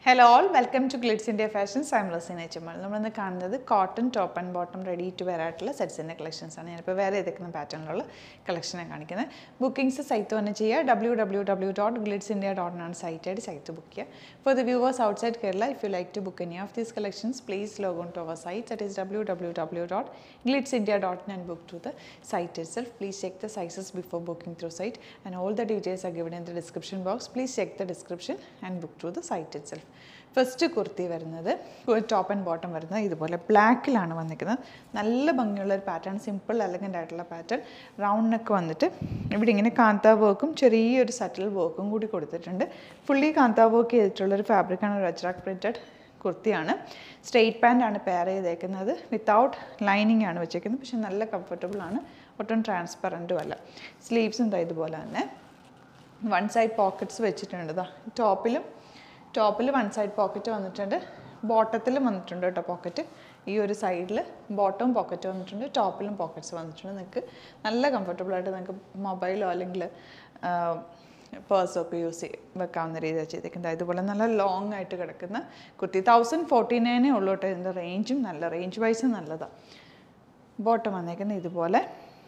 Hello all welcome to Glids India fashions I'm Raseena ചുമൾ നമ്മളിന്ന് കാണുന്നത് cotton top and bottom ready to wear ആയിട്ടുള്ള സെറ്റ്സിൻ്റെ കളക്ഷൻസ് ആണ് ഞാനിപ്പോൾ വേറെ ഏതെങ്കിലും പാറ്റേണിലുള്ള കളക്ഷനാണ് കാണിക്കുന്നത് ബുക്കിംഗ്സ് സൈറ്റ് തന്നെ ചെയ്യുക W W W dot Glids India dot ആണ് സൈറ്റായിട്ട് സൈറ്റ് ബുക്ക് ചെയ്യുക for the viewers outside Kerala if you like to book any of these collections please log on to our site that is W W W dot Glids India dot and book to the site itself. Please check the sizes before booking through site and all the details are given in the description box. Please check the description and book through the site itself. First kurti വരുന്നത് top and bottom വരുന്നത് ഇതുപോലെ ബ്ലാക്കിലാണ് വന്നിരിക്കുന്നത് നല്ല ഭംഗിയുള്ള ഒരു pattern simple elegant ആയിട്ടുള്ള pattern round neck വന്നിട്ട് ഇവിടെ ഇങ്ങനെ കാന്താ വർക്കും ചെറിയൊരു സറ്റിൽ വർക്കും കൂടി കൊടുത്തിട്ടുണ്ട് ഫുള്ളി കാന്താ വർക്ക് ചെയ്തിട്ടുള്ളൊരു ഫാബ്രിക്കാണ് റജ്രാക്ക് പ്രിൻറ്റഡ് കുർത്തിയാണ് സ്ട്രെയിറ്റ് പാൻ്റ് ആണ് പെയർ ചെയ്തേക്കുന്നത് വിത്തൗട്ട് ലൈനിങ് ആണ് വെച്ചേക്കുന്നത് പക്ഷെ നല്ല കംഫർട്ടബിൾ ആണ് ഒട്ടും ട്രാൻസ്പെറൻറ്റും അല്ല സ്ലീവ്സും ഇതാ ഇതുപോലെ തന്നെ വൺ സൈഡ് പോക്കറ്റ്സ് വെച്ചിട്ടുണ്ട് ഇതാ ടോപ്പിലും ടോപ്പിൽ വൺ സൈഡ് പോക്കറ്റ് വന്നിട്ടുണ്ട് ബോട്ടത്തിലും വന്നിട്ടുണ്ട് കേട്ടോ പോക്കറ്റ് ഈ ഒരു സൈഡിൽ ബോട്ടവും പോക്കറ്റ് വന്നിട്ടുണ്ട് ടോപ്പിലും പോക്കറ്റ്സ് വന്നിട്ടുണ്ട് നിങ്ങൾക്ക് നല്ല കംഫർട്ടബിൾ ആയിട്ട് നിങ്ങൾക്ക് മൊബൈലോ അല്ലെങ്കിൽ പേഴ്സൊക്കെ യൂസ് ചെയ്ത് വെക്കാവുന്ന രീതിയിൽ ചെയ്തേക്കുന്നത് ഇതുപോലെ നല്ല ലോങ് ആയിട്ട് കിടക്കുന്ന കുർത്തി തൗസൻഡ് ഫോർട്ടി നയനേ ഉള്ളൂ കേട്ടോ ഇതിൻ്റെ റേഞ്ചും നല്ല റേഞ്ച് വൈസ് നല്ലതാണ് ബോട്ടം വന്നേക്കുന്നത് ഇതുപോലെ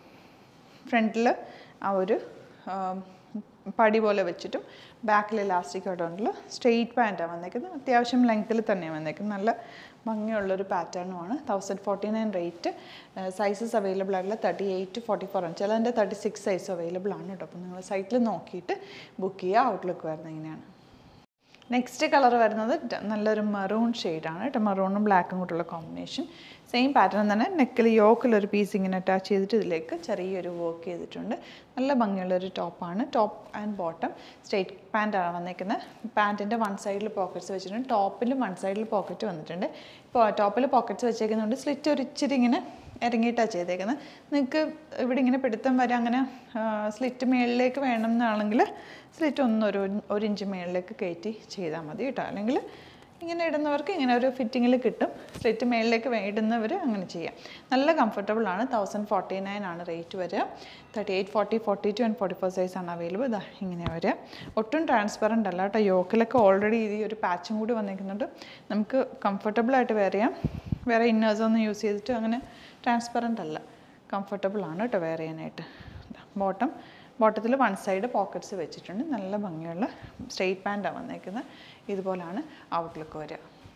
ഫ്രണ്ടിൽ ആ ഒരു ആ, പടി പോലെ വെച്ചിട്ടും ബാക്കിൽ ഇലാസ്റ്റിക് ഉണ്ടല്ലോ സ്ട്രെയിറ്റ് പാൻറ്റാണ് വന്നേക്കുന്നത് അത്യാവശ്യം ലെങ്ത്തിൽ തന്നെയാണ് വന്നേക്കുന്നത് നല്ല ഭംഗിയുള്ളൊരു പാറ്റേണുമാണ് thousand forty nine rate sizes available ആയിട്ടുള്ള thirty eight to forty four ആണ് ചിലതിൻ്റെ തേർട്ടി സിക്സ് സൈസ് അവൈലബിൾ ആണ് കേട്ടോ അപ്പോൾ നിങ്ങൾ സൈറ്റിൽ നോക്കിയിട്ട് ബുക്ക് ചെയ്യുക ഔട്ട്ലുക്ക് വരുന്നത് ഇങ്ങനെയാണ് നെക്സ്റ്റ് കളർ വരുന്നത് ഡ- നല്ലൊരു മെറൂൺ ഷെയ്ഡാണ് കേട്ടോ മെറൂണും ബ്ലാക്കും കൂട്ടുള്ള കോമ്പിനേഷൻ സെയിം പാറ്റേൺ തന്നെ നെക്കിൽ യോക്കിലൊരു പീസ് ഇങ്ങനെ അറ്റാച്ച് ചെയ്തിട്ട് ഇതിലേക്ക് ചെറിയൊരു വർക്ക് ചെയ്തിട്ടുണ്ട് നല്ല ഭംഗിയുള്ളൊരു ടോപ്പാണ് ടോപ്പ് ആൻഡ് ബോട്ടം സ്ട്രെയിറ്റ് പാൻറ്റാണ് വന്നേക്കുന്നത് പാൻറ്റിൻ്റെ വൺ സൈഡിൽ പോക്കറ്റ്സ് വെച്ചിട്ടുണ്ട് ടോപ്പിലും വൺ സൈഡിൽ പോക്കറ്റ് വന്നിട്ടുണ്ട് ഇപ്പോൾ ടോപ്പിൽ പോക്കറ്റ്സ് വെച്ചേക്കുന്നതുകൊണ്ട് സ്ലിറ്റ് ഒരു ഇച്ചിരി ഇങ്ങനെ ഇറങ്ങിയിട്ടാണ് ചെയ്തേക്കുന്നത് നിങ്ങൾക്ക് ഇവിടെ ഇങ്ങനെ പിടുത്തം വരെ അങ്ങനെ സ്ലിറ്റ് മേളിലേക്ക് വേണം എന്നാണെങ്കിൽ സ്ലിറ്റ് ഒന്ന് ഒരു ഒരു ഇഞ്ച് മേളിലേക്ക് കയറ്റി ചെയ്താൽ മതി കേട്ടോ അല്ലെങ്കിൽ ഇങ്ങനെ ഇടുന്നവർക്ക് ഇങ്ങനെ ഒരു ഫിറ്റിങ്ങിൽ കിട്ടും സ്ലിറ്റ് മേളിലേക്ക് വേ- ഇടുന്നവർ അങ്ങനെ ചെയ്യാം നല്ല കംഫർട്ടബിൾ ആണ് തൗസൻഡ് ഫോർട്ടി നയൻ ആണ് റേറ്റ് വരിക thirty eight forty forty two and forty four size ആണ് അവൈലബിൾ ഇതാ ഇങ്ങനെ വരിക ഒട്ടും ട്രാൻസ്പെറൻ്റ് അല്ല കേട്ടോ യോക്കിലൊക്കെ ഓൾറെഡി ഈ ഒരു പാച്ചും കൂടി വന്നിരിക്കുന്നുണ്ട് നമുക്ക് കംഫർട്ടബിൾ ആയിട്ട് വെയർ ചെയ്യാം വേറെ ഇന്നേഴ്സ് ഒന്നും യൂസ് ചെയ്തിട്ട് അങ്ങനെ ട്രാൻസ്പെറൻ്റ് അല്ല കംഫർട്ടബിൾ ആണ് കേട്ടോ വെയർ ചെയ്യാനായിട്ട് ബോട്ടം ബോട്ടത്തിൽ വൺ സൈഡ് പോക്കറ്റ്സ് വെച്ചിട്ടുണ്ട് നല്ല ഭംഗിയുള്ള സ്ട്രെയിറ്റ് പാൻറ്റാണ് വന്നേക്കുന്നത് ഇതുപോലാണ് ഔട്ട്ലുക്ക് വരിക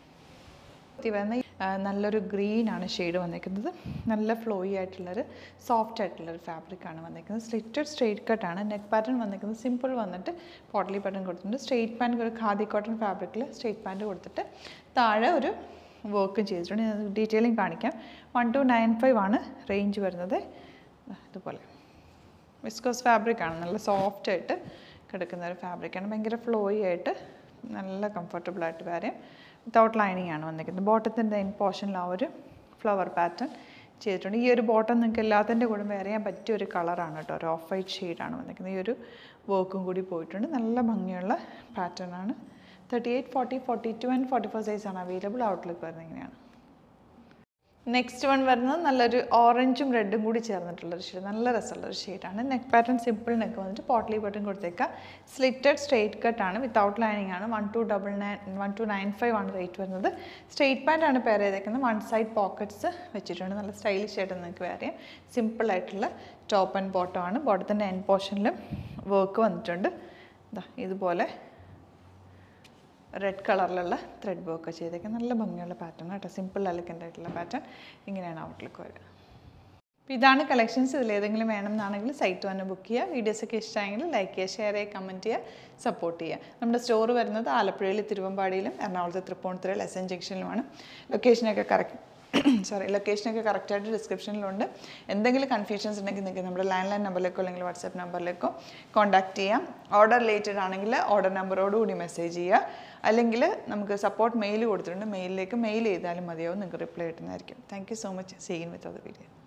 ഇത് വരുന്ന ആ, നല്ലൊരു ഗ്രീൻ ആണ് ഷെയ്ഡ് വന്നേക്കുന്നത് നല്ല ഫ്ലോയി ആയിട്ടുള്ളൊരു സോഫ്റ്റ് ആയിട്ടുള്ളൊരു ഫാബ്രിക്കാണ് വന്നേക്കുന്നത് സ്ലിറ്റഡ് സ്ട്രെയിറ്റ് കട്ടാണ് നെക്ക് പാറ്റേൺ വന്നേക്കുന്നത് സിമ്പിൾ വന്നിട്ട് പോട്ടലി പാറ്റേൺ കൊടുത്തിട്ടുണ്ട് സ്ട്രെയിറ്റ് പാൻറ്റ് ഒരു ഖാദി കോട്ടൺ ഫാബ്രിക്കിൽ സ്ട്രെയിറ്റ് പാൻറ്റ് കൊടുത്തിട്ട് താഴെ ഒരു വർക്കും ചെയ്തിട്ടുണ്ട് ഞാൻ ഡീറ്റെയിലിംഗ് കാണിക്കാം വൺ ടു നയൻ ഫൈവ് ആണ് റേഞ്ച് വരുന്നത് ദാ ഇതുപോലെ വിസ്കോസ് ഫാബ്രിക്കാണ് നല്ല സോഫ്റ്റ് ആയിട്ട് കിടക്കുന്ന ഒരു ഫാബ്രിക്കാണ് ഭയങ്കര ഫ്ലോയി ആയിട്ട് നല്ല കംഫർട്ടബിൾ ആയിട്ട് വരെയും വിത്തൗട്ട് ലൈനിങ് ആണ് വന്നിരിക്കുന്നത് ബോട്ടത്തിൻ്റെ ഇൻ പോർഷനിൽ ആ ഒരു ഫ്ലവർ പാറ്റേൺ ചെയ്തിട്ടുണ്ട് ഈ ഒരു ബോട്ടം നിങ്ങൾക്ക് എല്ലാത്തിൻ്റെ കൂടെ വെയർ ചെയ്യാൻ പറ്റിയ ഒരു കളറാണ് കേട്ടോ ഒരു ഓഫ് വൈറ്റ് ഷെയ്ഡാണ് വന്നിരിക്കുന്നത് ഈ ഒരു വർക്കും കൂടി പോയിട്ടുണ്ട് നല്ല ഭംഗിയുള്ള പാറ്റേൺ ആണ് thirty eight forty forty two and forty four സൈസാണ് അവൈലബിൾ ഔട്ട്ലുക്ക് വരുന്നത് ഇങ്ങനെയാണ് നെക്സ്റ്റ് വൺ വരുന്നത് നല്ലൊരു ഓറഞ്ചും റെഡും കൂടി ചേർന്നിട്ടുള്ളൊരു ഷെയ്ഡ് നല്ല രസമുള്ളൊരു ഷെയ്ഡാണ് നെക്ക് പാറ്റേൺ സിമ്പിൾ നെക്ക് വന്നിട്ട് പോട്ട്ലി ബട്ടൺ കൊടുത്തേക്കുക സ്ലിറ്റഡ് സ്ട്രെയിറ്റ് കട്ടാണ് വിത്തൗട്ട് ലൈനിങ് ആണ് one two double nine one two nine five ആണ് റേറ്റ് വരുന്നത് സ്ട്രെയിറ്റ് പാൻ്റ് ആണ് പെയർ ചെയ്തേക്കുന്നത് വൺ സൈഡ് പോക്കറ്റ്സ് വെച്ചിട്ടുണ്ട് നല്ല സ്റ്റൈലിഷ് ആയിട്ട് നിങ്ങൾക്ക് വെയർ ചെയ്യാം സിമ്പിൾ ആയിട്ടുള്ള ടോപ്പ് ആൻഡ് ബോട്ടം ആണ് ബോട്ടത്തിൻ്റെ എൻ പോർഷനിലും വർക്ക് വന്നിട്ടുണ്ട് ഇതാ ഇതുപോലെ റെഡ് കളറിലുള്ള ത്രെഡ് വർക്ക് ചെയ്തേക്കുക നല്ല ഭംഗിയുള്ള പാറ്റേൺ കേട്ടോ സിമ്പിൾ എലഗൻ്റ് ആയിട്ടുള്ള പാറ്റേൺ ഇങ്ങനെയാണ് ഔട്ട്ലുക്ക് വരിക അപ്പോൾ ഇതാണ് കളക്ഷൻസ് ഇതിൽ ഏതെങ്കിലും വേണമെന്നാണെങ്കിൽ സൈറ്റ് തന്നെ ബുക്ക് ചെയ്യുക വീഡിയോസൊക്കെ ഇഷ്ടമായെങ്കിൽ ലൈക്ക് ചെയ്യുക ഷെയർ ചെയ്യുക കമൻറ്റ് ചെയ്യുക സപ്പോർട്ട് ചെയ്യുക നമ്മുടെ സ്റ്റോർ വരുന്നത് ആലപ്പുഴയിൽ തിരുവമ്പാടിയിലും എറണാകുളത്ത് തൃപ്പൂണിത്തുറയിൽ എസ് എൻ ജംഗ്ഷനിലുമാണ് ലൊക്കേഷനൊക്കെ കറക്റ്റ് സോറി ലൊക്കേഷനൊക്കെ കറക്റ്റായിട്ട് ഡിസ്ക്രിപ്ഷനിലുണ്ട് എന്തെങ്കിലും കൺഫ്യൂഷൻസ് ഉണ്ടെങ്കിൽ നിങ്ങൾക്ക് നമ്മുടെ ലാൻഡ് ലൈൻ നമ്പറിലേക്കോ അല്ലെങ്കിൽ വാട്സാപ്പ് നമ്പറിലേക്കോ കോൺടാക്ട് ചെയ്യാം ഓർഡർ റിലേറ്റഡ് ആണെങ്കിൽ ഓർഡർ നമ്പറോട് കൂടി മെസ്സേജ് ചെയ്യുക അല്ലെങ്കിൽ നമുക്ക് സപ്പോർട്ട് മെയിൽ കൊടുത്തിട്ടുണ്ട് മെയിലിലേക്ക് മെയിൽ ചെയ്താലും മതിയാവും നിങ്ങൾക്ക് റിപ്ലൈ കിട്ടുന്നതായിരിക്കും താങ്ക് യു സോ മച്ച് സീൻ വിത്ത് അത് വീഡിയോ